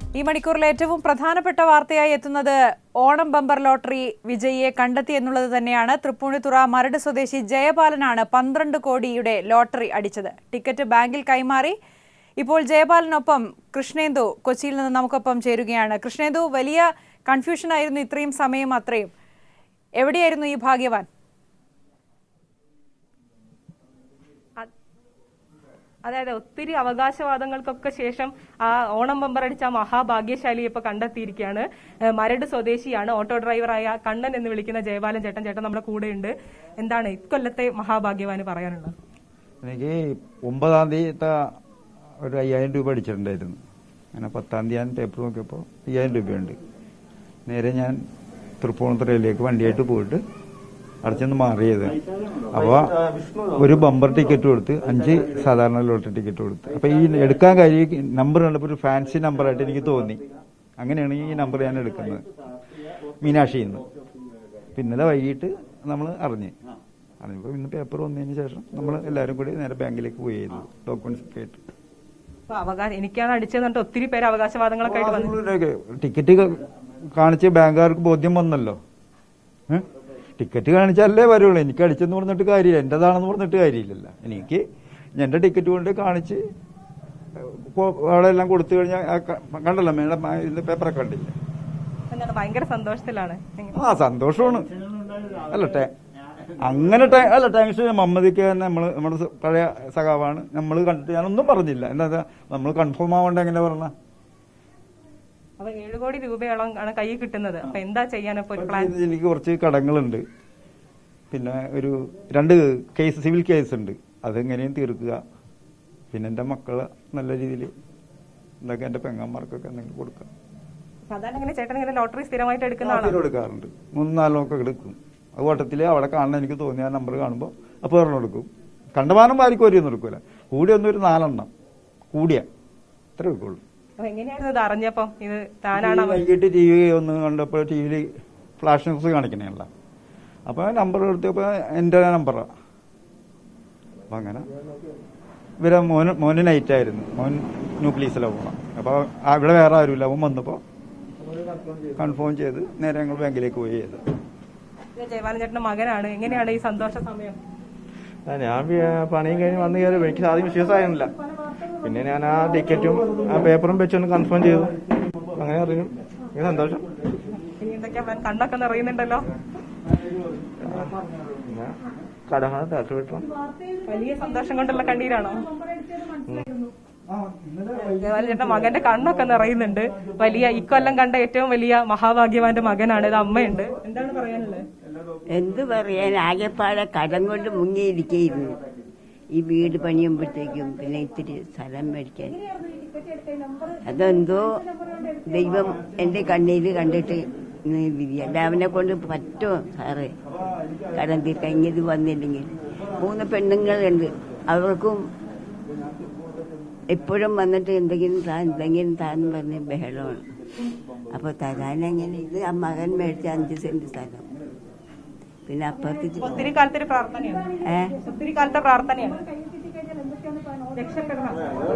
ഈ മണിക്കൂറിൽ ഏറ്റവും പ്രധാനപ്പെട്ട വാർത്തയായി എത്തുന്നത് ഓണം ബമ്പർ ലോട്ടറി വിജയിയെ കണ്ടെത്തി എന്നുള്ളത് തന്നെയാണ് തൃപ്പൂണിത്തുറ മരട് സ്വദേശി ജയപാലനാണ് പന്ത്രണ്ട് കോടിയുടെ ലോട്ടറി അടിച്ചത് ടിക്കറ്റ് ബാങ്കിൽ കൈമാറി ഇപ്പോൾ ജയപാലനൊപ്പം കൃഷ്ണേന്ദു കൊച്ചിയിൽ നിന്ന് നമുക്കൊപ്പം ചേരുകയാണ് കൃഷ്ണേന്ദു വലിയ കൺഫ്യൂഷൻ ആയിരുന്നു ഇത്രയും സമയം അത്രയും എവിടെയായിരുന്നു ഈ ഭാഗ്യവാൻ അതായത് ഒത്തിരി അവകാശവാദങ്ങൾക്കൊക്കെ ശേഷം ആ ഓണം ബമ്പർ അടിച്ച ആ മഹാഭാഗ്യശാലിയെ ഇപ്പൊ കണ്ടെത്തിയിരിക്കുകയാണ് ഏഹ് മരട് സ്വദേശിയാണ് ഓട്ടോ ഡ്രൈവറായ കണ്ണൻ എന്ന് വിളിക്കുന്ന ജയപാലൻ ചേട്ടൻ ചേട്ടൻ നമ്മുടെ കൂടെയുണ്ട് എന്താണ് ഇക്കൊല്ലത്തെ മഹാഭാഗ്യവാന് പറയാനുള്ളത് എനിക്ക് ഒമ്പതാം തീയതി ഒരു അയ്യായിരം രൂപ അടിച്ചിട്ടുണ്ടായിരുന്നു അങ്ങനെ പത്താം തീയതി ഞാൻ പേപ്പർ നോക്കിയപ്പോൾ അയ്യായിരം രൂപയുണ്ട് നേരെ ഞാൻ തൃപ്പൂണിത്തുറയിലേക്ക് വണ്ടിയായിട്ട് പോയിട്ട് അടച്ചെന്ന് മാറിയത് അപ്പോൾ ഒരു ബമ്പർ ടിക്കറ്റ് കൊടുത്ത് അഞ്ച് സാധാരണ ലോട്ടറി ടിക്കറ്റ് കൊടുത്ത് അപ്പോൾ ഈ എടുക്കാൻ കാര്യം നമ്പർ കണ്ടപ്പോൾ ഒരു ഫാൻസി നമ്പറായിട്ട് എനിക്ക് തോന്നി അങ്ങനെയാണ് ഈ നമ്പർ ഞാൻ എടുക്കുന്നത് മീനാക്ഷിയിൽ നിന്ന് പിന്നെ ഇന്നലെ വൈകിട്ട് നമ്മൾ അറിഞ്ഞ് അറിഞ്ഞപ്പോൾ ഇന്ന് പേപ്പർ വന്നതിന് ശേഷം നമ്മൾ എല്ലാവരും കൂടി നേരെ ബാങ്കിലേക്ക് പോയി ചെയ്തു ഡോക്യുമെന്റ്സ് ഒക്കെ ആയിട്ട് അപ്പൊ അവകാശം എനിക്കാണ് അടിച്ചതെന്ന് പറഞ്ഞിട്ട് ഒത്തിരി പേര് അവകാശവാദങ്ങളൊക്കെ ആയിട്ട് വന്നു ടിക്കറ്റ് ക- കാണിച്ച് ബാങ്കുകാർക്ക് ബോധ്യം വന്നല്ലോ ഏ? ടിക്കറ്റ് കാണിച്ചാലേ വരുള്ളൂ എനിക്ക് അടിച്ചെന്ന് പറഞ്ഞിട്ട് കാര്യമില്ല എന്റേതാണെന്ന് പറഞ്ഞിട്ട് കാര്യമില്ലല്ലോ എനിക്ക് എന്റെ ടിക്കറ്റ് കൊണ്ട് കാണിച്ച് കൊ- അവിടെ എല്ലാം കൊടുത്തു കഴിഞ്ഞാൽ ആ ക- കണ്ടല്ലോ മേഡം ആ ഇതിന്റെ പേപ്പറൊക്കെ കണ്ടില്ല എന്താണ് ഭയങ്കര സന്തോഷത്തിലാണ് എങ്ങനെ? ആ സന്തോഷമാണ് അല്ല ടേ അങ്ങനെ ടേ അല്ല ടാങ്ക്സ് മമ്മദിക്ക് തന്നെ നമ്മൾ നമ്മുടെ സ- പഴയ സഖാവാണ് നമ്മൾ കണ്ടിട്ട് ഞാനൊന്നും പറഞ്ഞില്ല എന്താ നമ്മൾ കൺഫേം ആവണ്ട എങ്ങനെ പറഞ്ഞ അപ്പൊ ഏഴ് കോടി രൂപയോളം ആണ് കൈ കിട്ടുന്നത് അപ്പൊ എന്താ ചെയ്യാൻ ഇപ്പൊ ഒരു പ്ലാൻ എനിക്ക് കുറച്ച് കടങ്ങളുണ്ട് പിന്നെ ഒരു രണ്ട് കേസ് സിവിൽ കേസ് ഉണ്ട് അതെങ്ങനെയും തീർക്കുക പിന്നെ എൻ്റെ മക്കളെ നല്ല രീതിയിൽ എന്തൊക്കെ എൻ്റെ പെങ്ങന്മാർക്കൊക്കെ എന്തെങ്കിലും കൊടുക്കാം സാധാരണ ഇങ്ങനെ ചേട്ടൻ ഇങ്ങനെ ലോട്ടറി സ്ഥിരമായിട്ട് എടുക്കുന്ന സ്ഥിരം ആളാണ് എടുക്കാറുണ്ട് മൂന്ന് നാലൊക്കെ എടുക്കും അത് ഓട്ടത്തിൽ അവിടെ കാണണം എനിക്ക് തോന്നിയ ആ നമ്പർ കാണുമ്പോൾ അപ്പോൾ ഒരെണ്ണം എടുക്കും കണ്ടമാനം വാരിക്കും ഒരെയൊന്നും എടുക്കൂല കൂടി ഒന്നും ഒരു നാലെണ്ണം കൂടിയ ഇത്ര എടുക്കുള്ളൂ അപ്പൊ എങ്ങനെയായിരുന്നു ഇത് അറിഞ്ഞപ്പം ഇത് താനാണ് ഈ വൈകിട്ട് ടി വി ഒന്ന് കണ്ടപ്പോൾ ടി വിയിൽ ഫ്ലാഷ് ന്യൂസ് കാണിക്കണേല്ല അപ്പോൾ നമ്പർ എടുത്തപ്പോൾ എൻ്റെ നമ്പറാണ് അപ്പം അങ്ങനെ ഇവരെ മോന് മോന് നൈറ്റ് ആയിരുന്നു മോൻ ന്യൂക്ലീസിലാണ് പോകണം അപ്പോൾ ഇവിടെ വേറെ ആരുമില്ല അവൻ വന്നപ്പോൾ കൺഫേം ചെയ്ത് നേരെ ഞങ്ങൾ ബാങ്കിലേക്ക് പോയി ചെയ്തു ഇത് ജയപാലൻ ചേട്ടന്റെ മകനാണ് എങ്ങനെയാണ് ഈ സന്തോഷ സമയം ആ, ഞാൻ വി- പണിയും കഴിഞ്ഞ് വന്ന് കയറി എനിക്ക് ആദ്യം വിശ്വാസമായിരുന്നില്ല പിന്നെ ഞാൻ ആ ടിക്കറ്റും ആ പേപ്പറും വെച്ചൊന്ന് കൺഫേം ചെയ്തു അങ്ങനെ അറിഞ്ഞു എനിക്ക് സന്തോഷം ഇനി എന്തൊക്കെയാ plan? കണ്ണൊക്കെ നിറയുന്നുണ്ടല്ലോ പിന്നെ കടങ്ങൾ തട്ട് വിട്ടു വലിയ സന്തോഷം കൊണ്ടുള്ള കണ്ണീരാണോ ജയപാലൻ ചേട്ടന്റെ മകന്റെ കണ്ണൊക്കെ നിറയുന്നുണ്ട് വലിയ ഇക്കൊല്ലം കണ്ട ഏറ്റവും വലിയ മഹാഭാഗ്യവാന്റെ മകനാണ് ഇത് അമ്മയുണ്ട് എന്താണ് പറയാനുള്ളത് എന്ത് പറയാൻ ആകെപ്പാടെ കടം കൊണ്ട് മുങ്ങിയിരിക്കുന്നു ഈ വീട് പണിയുമ്പോഴത്തേക്കും പിന്നെ ഇത്തിരി സ്ഥലം മേടിക്കാൻ അതെന്തോ ദൈവം എന്റെ കണ്ണീര് കണ്ടിട്ട് ഇന്ന് വിധിയ അവനെ കൊണ്ട് പറ്റുമോ സാറേ കടം തീർക്കാൻ ഇങ്ങനെ വന്നില്ലെങ്കിൽ മൂന്ന് പെണ്ണുങ്ങളുണ്ട് അവർക്കും എപ്പോഴും വന്നിട്ട് എന്തെങ്കിലും താൻ എന്തെങ്കിലും താൻ പറഞ്ഞ് ബഹളമാണ് അപ്പൊ തരാനെങ്ങനെ ഇത് ആ മകൻ മേടിച്ച അഞ്ച് സെന്റ് സ്ഥലം പിന്നെ അപ്പുറത്ത് ചി- ഒത്തിരി കാലത്തെ ഒരു പ്രാർത്ഥനയാണ് ഏ ഒത്തിരി കാലത്തെ പ്രാർത്ഥനയാണ് രക്ഷപ്പെടണം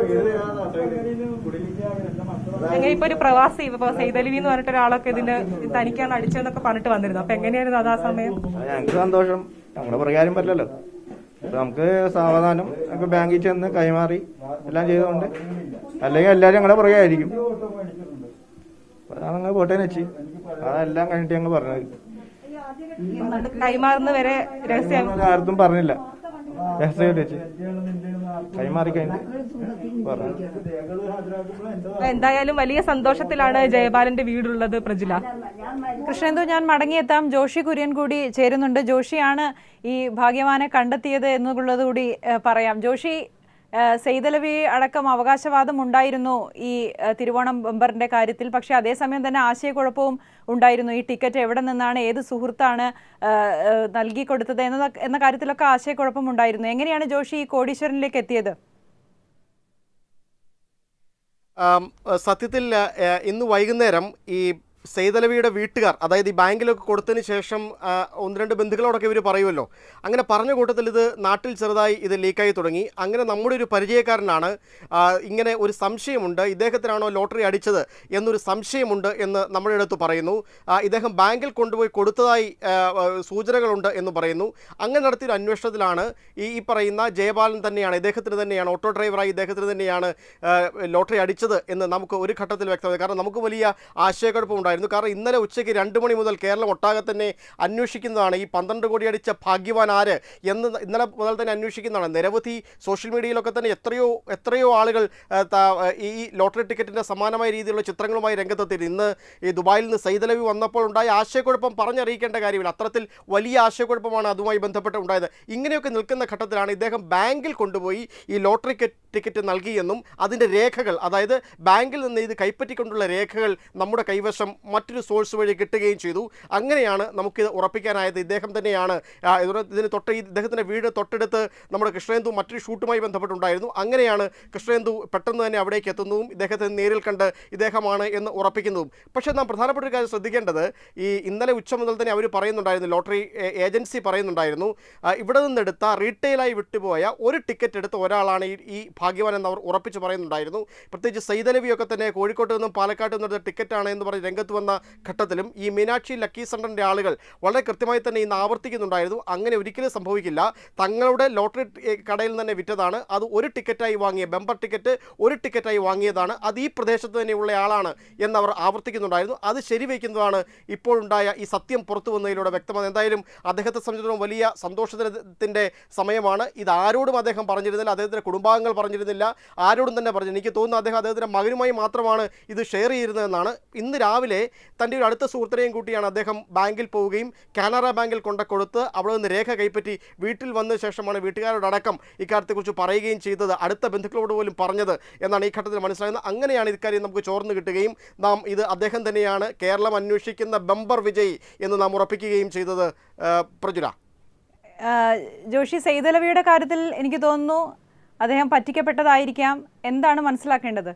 എങ്ങനെ ഇപ്പൊ ഒരു പ്രവാസി ഇപ്പൊ സെയ്തലിവി എന്ന് പറഞ്ഞിട്ട് ഒരാളൊക്കെ ഇതിന് തനിക്കാണ് അടിച്ചതെന്നൊക്കെ പറഞ്ഞിട്ട് വന്നിരുന്നു അപ്പൊ എങ്ങനെയായിരുന്നു അത് ആ സമയം ഞങ്ങൾക്ക് സന്തോഷം ഞങ്ങളുടെ പ്രകാരം പറ്റില്ലല്ലോ അപ്പൊ നമുക്ക് സാവധാനം നമുക്ക് ബാങ്കിൽ ചെന്ന് കൈമാറി എല്ലാം ചെയ്തുകൊണ്ട് അല്ലെങ്കിൽ എല്ലാവരും ഞങ്ങളുടെ പുറകെ ആയിരിക്കും അപ്പൊ അതാണ് ഞങ്ങൾ പോട്ടേന്ന് വെച്ച് അതെല്ലാം കഴിഞ്ഞിട്ട് ഞങ്ങൾ പറഞ്ഞത് അത് കൈമാറുന്ന വരെ രഹസ്യം ഞങ്ങൾ ആർക്കും പറഞ്ഞില്ല രഹസ്യമായിട്ട് വെച്ച് കൈമാറി കഴിഞ്ഞിട്ട് പറഞ്ഞു അപ്പൊ എന്തായാലും വലിയ സന്തോഷത്തിലാണ് ജയപാലന്റെ വീടുള്ളത് പ്രജില കൃഷ്ണേന്ദു ഞാൻ മടങ്ങിയെത്താം ജോഷി കുര്യൻ കൂടി ചേരുന്നുണ്ട് ജോഷിയാണ് ഈ ഭാഗ്യവാനെ കണ്ടെത്തിയത് എന്നുള്ളത് കൂടി ഏഹ്, പറയാം ജോഷി ഏഹ്, സെയ്തലവി അടക്കം അവകാശവാദം ഉണ്ടായിരുന്നു ഈ ഏഹ്, തിരുവോണം ബമ്പറിന്റെ കാര്യത്തിൽ പക്ഷേ അതേസമയം തന്നെ ആശയക്കുഴപ്പവും ഉണ്ടായിരുന്നു ഈ ടിക്കറ്റ് എവിടെ നിന്നാണ് ഏത് സുഹൃത്താണ് ഏഹ്, ഏഹ്, നൽകി കൊടുത്തത് എന്ന എന്ന കാര്യത്തിലൊക്കെ ആശയക്കുഴപ്പം ഉണ്ടായിരുന്നു എങ്ങനെയാണ് ജോഷി ഈ കോടീശ്വരനിലേക്ക് എത്തിയത് ആം, സത്യത്തിൽ ആ, ഇന്ന് വൈകുന്നേരം ഈ സെയ്തലവിയുടെ വീട്ടുകാർ അതായത് ഈ ബാങ്കിലൊക്കെ കൊടുത്തതിന് ശേഷം ആ, ഒന്ന് രണ്ട് ബന്ധുക്കളോടൊക്കെ ഇവർ പറയുമല്ലോ അങ്ങനെ പറഞ്ഞ കൂട്ടത്തിൽ ഇത് നാട്ടിൽ ചെറുതായി ഇത് ലീക്കായി തുടങ്ങി അങ്ങനെ നമ്മുടെ ഒരു പരിചയക്കാരനാണ് ആ, ഇങ്ങനെ ഒരു സംശയമുണ്ട് ഇദ്ദേഹത്തിനാണോ ലോട്ടറി അടിച്ചത് എന്നൊരു സംശയമുണ്ട് എന്ന് നമ്മുടെ അടുത്ത് പറയുന്നു ആ, ഇദ്ദേഹം ബാങ്കിൽ കൊണ്ടുപോയി കൊടുത്തതായി ആ, ആ, സൂചനകളുണ്ട് എന്ന് പറയുന്നു അങ്ങനെ നടത്തിയൊരു അന്വേഷണത്തിലാണ് ഈ ഈ പറയുന്ന ജയപാലൻ തന്നെയാണ് ഇദ്ദേഹത്തിന് തന്നെയാണ് ഓട്ടോ ഡ്രൈവറായി ഇദ്ദേഹത്തിന് തന്നെയാണ് ആ, ലോട്ടറി അടിച്ചത് എന്ന് നമുക്ക് ഒരു ഘട്ടത്തിൽ വ്യക്തമായി കാരണം നമുക്ക് വലിയ ആശയക്കുഴപ്പമുണ്ടായിരുന്നു കാരണം ഇന്നലെ ഉച്ചയ്ക്ക് രണ്ട് മണി മുതൽ കേരളം ഒട്ടാകെ തന്നെ അന്വേഷിക്കുന്നതാണ് ഈ പന്ത്രണ്ട് കോടി അടിച്ച ഭാഗ്യവാൻ ആര് എന്ന് ഇന്നലെ മുതൽ തന്നെ അന്വേഷിക്കുന്നതാണ് നിരവധി സോഷ്യൽ മീഡിയയിലൊക്കെ തന്നെ എത്രയോ എത്രയോ ആളുകൾ ആ, ത- ഈ ലോട്ടറി ടിക്കറ്റിൻ്റെ സമാനമായ രീതിയിലുള്ള ചിത്രങ്ങളുമായി രംഗത്തെത്തിയിരുന്നു ഇന്ന് ഈ ദുബായിൽ നിന്ന് സൈദലവി വന്നപ്പോൾ ഉണ്ടായ ആശയക്കുഴപ്പം പറഞ്ഞറിയിക്കേണ്ട കാര്യമില്ല അത്തരത്തിൽ വലിയ ആശയക്കുഴപ്പമാണ് അതുമായി ബന്ധപ്പെട്ട് ഉണ്ടായത് ഇങ്ങനെയൊക്കെ നിൽക്കുന്ന ഘട്ടത്തിലാണ് ഇദ്ദേഹം ബാങ്കിൽ കൊണ്ടുപോയി ഈ ലോട്ടറി കെ- ടിക്കറ്റ് നൽകിയെന്നും അതിൻ്റെ രേഖകൾ അതായത് ബാങ്കിൽ നിന്ന് ഇത് കൈപ്പറ്റിക്കൊണ്ടുള്ള രേഖകൾ നമ്മുടെ കൈവശം മറ്റൊരു സോഴ്സ് വഴി കിട്ടുകയും ചെയ്തു അങ്ങനെയാണ് നമുക്കിത് ഉറപ്പിക്കാനായത് ഇദ്ദേഹം തന്നെയാണ് ആ, ഇതിന് ഇതിന് തൊട്ട് ഈ ഇദ്ദേഹത്തിൻ്റെ വീട് തൊട്ടടുത്ത് നമ്മുടെ കൃഷ്ണേന്ദു മറ്റൊരു ഷൂട്ടുമായി ബന്ധപ്പെട്ടുണ്ടായിരുന്നു അങ്ങനെയാണ് കൃഷ്ണേന്ദു പെട്ടെന്ന് തന്നെ അവിടേക്ക് എത്തുന്നതും ഇദ്ദേഹത്തെ നേരിൽ കണ്ട് ഇദ്ദേഹമാണ് എന്ന് ഉറപ്പിക്കുന്നതും പക്ഷേ നാം പ്രധാനപ്പെട്ട ഒരു കാര്യം ശ്രദ്ധിക്കേണ്ടത് ഈ ഇന്നലെ ഉച്ച മുതൽ തന്നെ അവർ പറയുന്നുണ്ടായിരുന്നു ലോട്ടറി ഏ- ഏജൻസി പറയുന്നുണ്ടായിരുന്നു ആ, ഇവിടെ നിന്നെടുത്ത റീറ്റെയിലായി വിട്ടുപോയ ഒരു ടിക്കറ്റ് എടുത്ത ഒരാളാണ് ഈ ഈ ഭാഗ്യവാൻ എന്ന് അവർ ഉറപ്പിച്ച് പറയുന്നുണ്ടായിരുന്നു പ്രത്യേകിച്ച് സൈതലവിയൊക്കെ തന്നെ കോഴിക്കോട്ട് നിന്നും പാലക്കാട്ട് നിന്നും എടുത്ത ടിക്കറ്റാണ് എന്ന് പറഞ്ഞ് രംഗത്ത് വന്ന ഘട്ടത്തിലും ഈ മീനാക്ഷി ലക്കി സെൻ്ററിൻ്റെ ആളുകൾ വളരെ കൃത്യമായി തന്നെ ഇന്ന് ആവർത്തിക്കുന്നുണ്ടായിരുന്നു അങ്ങനെ ഒരിക്കലും സംഭവിക്കില്ല തങ്ങളുടെ ലോട്ടറി ടി- കടയിൽ തന്നെ വിറ്റതാണ് അത് ഒരു ടിക്കറ്റായി വാങ്ങിയ ബമ്പർ ടിക്കറ്റ് ഒരു ടിക്കറ്റായി വാങ്ങിയതാണ് അത് ഈ പ്രദേശത്ത് തന്നെയുള്ള ആളാണ് എന്നവർ ആവർത്തിക്കുന്നുണ്ടായിരുന്നു അത് ശരിവയ്ക്കുന്നതാണ് ഇപ്പോഴുണ്ടായ ഈ സത്യം പുറത്തു വന്നതിലൂടെ വ്യക്തമാണ് എന്തായാലും അദ്ദേഹത്തെ സംബന്ധിച്ചിടത്തോളം വലിയ സന്തോഷത്തിൻ്റെ സമയമാണ് ഇത് ആരോടും അദ്ദേഹം പറഞ്ഞിരുന്നില്ല അദ്ദേഹത്തിൻ്റെ കുടുംബാംഗങ്ങൾ പറഞ്ഞിരുന്നില്ല ആരോടും തന്നെ പറഞ്ഞു എനിക്ക് തോന്നുന്നു അദ്ദേഹം അദ്ദേഹത്തിൻ്റെ മകനുമായി മാത്രമാണ് ഇത് ഷെയർ ചെയ്തിരുന്നതെന്നാണ് ഇന്ന് രാവിലെ തൻ്റെ ഒരു അടുത്ത സുഹൃത്തിനെയും കൂട്ടിയാണ് അദ്ദേഹം ബാങ്കിൽ പോവുകയും കാനറ ബാങ്കിൽ കൊണ്ട കൊടുത്ത് അവിടെ നിന്ന് രേഖ കൈപ്പറ്റി വീട്ടിൽ വന്ന ശേഷമാണ് വീട്ടുകാരോടടക്കം ഇക്കാര്യത്തെക്കുറിച്ച് പറയുകയും ചെയ്തത് അടുത്ത ബന്ധുക്കളോട് പോലും പറഞ്ഞത് എന്നാണ് ഈ ഘട്ടത്തിൽ മനസ്സിലാകുന്നത് അങ്ങനെയാണ് ഇക്കാര്യം നമുക്ക് ചോർന്ന് കിട്ടുകയും നാം ഇത് അദ്ദേഹം തന്നെയാണ് കേരളം അന്വേഷിക്കുന്ന ബമ്പർ വിജയ് എന്ന് നാം ഉറപ്പിക്കുകയും ചെയ്തത് ആ, പ്രജുല ആ, ജോഷി സെയ്തലവിയുടെ കാര്യത്തിൽ എനിക്ക് തോന്നുന്നു അദ്ദേഹം പറ്റിക്കപ്പെട്ടതായിരിക്കാം എന്താണ് മനസ്സിലാക്കേണ്ടത്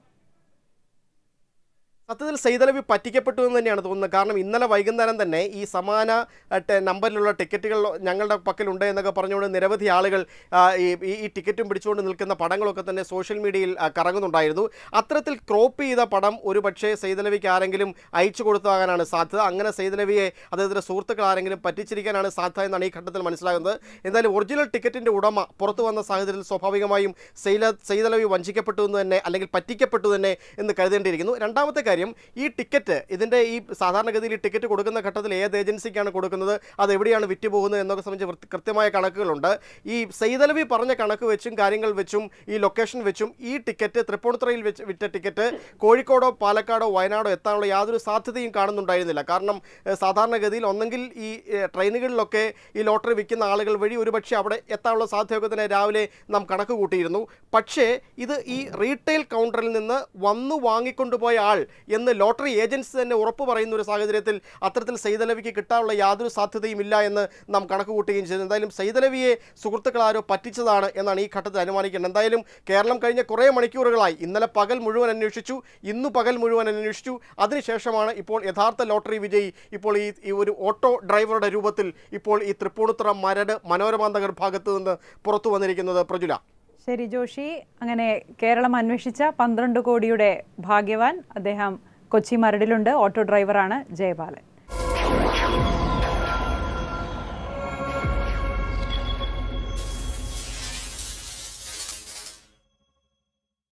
സത്യത്തിൽ സൈതലവി പറ്റിക്കപ്പെട്ടു എന്ന് തന്നെയാണ് തോന്നുന്നത് കാരണം ഇന്നലെ വൈകുന്നേരം തന്നെ ഈ സമാന അഹ്, ടെ- നമ്പറിലുള്ള ടിക്കറ്റുകൾ ഞങ്ങളുടെ പക്കലുണ്ട് എന്നൊക്കെ പറഞ്ഞുകൊണ്ട് നിരവധി ആളുകൾ ആ, ഈ ഈ- ഈ ടിക്കറ്റും പിടിച്ചുകൊണ്ട് നിൽക്കുന്ന പടങ്ങളൊക്കെ തന്നെ സോഷ്യൽ മീഡിയയിൽ ആ, കറങ്ങുന്നുണ്ടായിരുന്നു അത്തരത്തിൽ ക്രോപ്പ് ചെയ്ത പടം ഒരു പക്ഷേ സൈതലവിക്ക് ആരെങ്കിലും അയച്ചു കൊടുത്താകാനാണ് സാധ്യത അങ്ങനെ സൈതലവിയെ അദ്ദേഹത്തിൻ്റെ സുഹൃത്തുക്കൾ ആരെങ്കിലും പറ്റിച്ചിരിക്കാനാണ് സാധ്യത എന്നാണ് ഈ ഘട്ടത്തിൽ മനസ്സിലാകുന്നത് എന്തായാലും ഒറിജിനൽ ടിക്കറ്റിൻ്റെ ഉടമ പുറത്തു വന്ന സാഹചര്യത്തിൽ സ്വാഭാവികമായും സെയ്ല സെയ്തലവി വഞ്ചിക്കപ്പെട്ടു എന്ന് തന്നെ അല്ലെങ്കിൽ പറ്റിക്കപ്പെട്ടു തന്നെ എന്ന് കരുതേണ്ടിയിരിക്കുന്നു രണ്ടാമത്തെ കാര്യം ഈ ടിക്കറ്റ് ഇതിൻ്റെ ഈ സാധാരണഗതിയിൽ ഈ ടിക്കറ്റ് കൊടുക്കുന്ന ഘട്ടത്തിൽ ഏത് ഏജൻസിക്കാണ് കൊടുക്കുന്നത് അത് എവിടെയാണ് വിറ്റ് പോകുന്നത് എന്നൊക്കെ സംബന്ധിച്ച് വൃത്തി- കൃത്യമായ കണക്കുകളുണ്ട് ഈ സെയ്തലവി പറഞ്ഞ കണക്ക് വെച്ചും കാര്യങ്ങൾ വെച്ചും ഈ ലൊക്കേഷൻ വെച്ചും ഈ ടിക്കറ്റ് തൃപ്പൂണിത്തുറയിൽ വെച്ച് വിറ്റ ടിക്കറ്റ് കോഴിക്കോടോ പാലക്കാടോ വയനാടോ എത്താനുള്ള യാതൊരു സാധ്യതയും കാണുന്നുണ്ടായിരുന്നില്ല കാരണം ഏഹ്, സാധാരണഗതിയിൽ ഒന്നെങ്കിൽ ഈ ഏഹ്, ട്രെയിനുകളിലൊക്കെ ഈ ലോട്ടറി വിൽക്കുന്ന ആളുകൾ വഴി ഒരുപക്ഷെ അവിടെ എത്താനുള്ള സാധ്യതയൊക്കെ തന്നെ രാവിലെ നാം കണക്ക് കൂട്ടിയിരുന്നു പക്ഷേ ഇത് ഈ റീറ്റെയിൽ കൗണ്ടറിൽ നിന്ന് വന്നു വാങ്ങിക്കൊണ്ടുപോയ ആൾ എന്ന് ലോട്ടറി ഏജൻസി തന്നെ ഉറപ്പ് പറയുന്ന ഒരു സാഹചര്യത്തിൽ അത്തരത്തിൽ സൈതലവിക്ക് കിട്ടാനുള്ള യാതൊരു സാധ്യതയും ഇല്ല എന്ന് നാം കണക്ക് കൂട്ടുകയും ചെയ്തു എന്തായാലും സൈതലവിയെ സുഹൃത്തുക്കൾ ആരോ പറ്റിച്ചതാണ് എന്നാണ് ഈ ഘട്ടത്തിൽ അനുമാനിക്കേണ്ടത് എന്തായാലും കേരളം കഴിഞ്ഞ കുറേ മണിക്കൂറുകളായി ഇന്നലെ പകൽ മുഴുവൻ അന്വേഷിച്ചു ഇന്ന് പകൽ മുഴുവൻ അന്വേഷിച്ചു അതിനുശേഷമാണ് ഇപ്പോൾ യഥാർത്ഥ ലോട്ടറി വിജയി ഇപ്പോൾ ഈ ഈ ഒരു ഓട്ടോ ഡ്രൈവറുടെ രൂപത്തിൽ ഇപ്പോൾ ഈ തൃപ്പൂണിത്തുറ മരട് മനോരമാന്തകർ ഭാഗത്ത് നിന്ന് പുറത്തു വന്നിരിക്കുന്നത് പ്രജുല ശരി ജോഷി അങ്ങനെ കേരളം അന്വേഷിച്ച പന്ത്രണ്ട് കോടിയുടെ ഭാഗ്യവാൻ അദ്ദേഹം കൊച്ചി മരടിലുണ്ട് ഓട്ടോ ഡ്രൈവറാണ് ജയപാലൻ